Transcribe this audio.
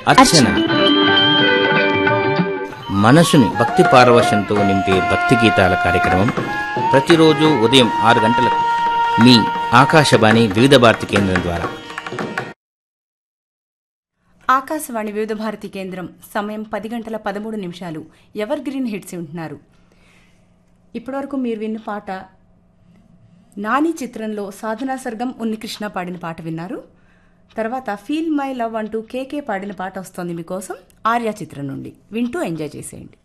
అర్చన మనసుని భక్తి పారవశంతో నింపే భక్తి గీతాల కార్యక్రమం ప్రతిరోజు ఉదయం ఆరు గంటలకు మీ ఆకాశవాణి వివిధ భారతి కేంద్రం ద్వారా ఆకాశవాణి వివిధ భారతి కేంద్రం సమయం పది గంటల పదమూడు నిమిషాలు ఎవర్ గ్రీన్ హిట్స్ ఉంటున్నారు ఇప్పటివరకు మీరు విన్న పాట నాని చిత్రంలో సాధనా సర్గం ఉన్నికృష్ణ పాడిన పాట విన్నారు తర్వాత ఫీల్ మై లవ్ అంటూ కేకే పాడిన పాట వస్తోంది మీకోసం ఆర్య చిత్రం నుండి వింటూ ఎంజాయ్ చేసేయండి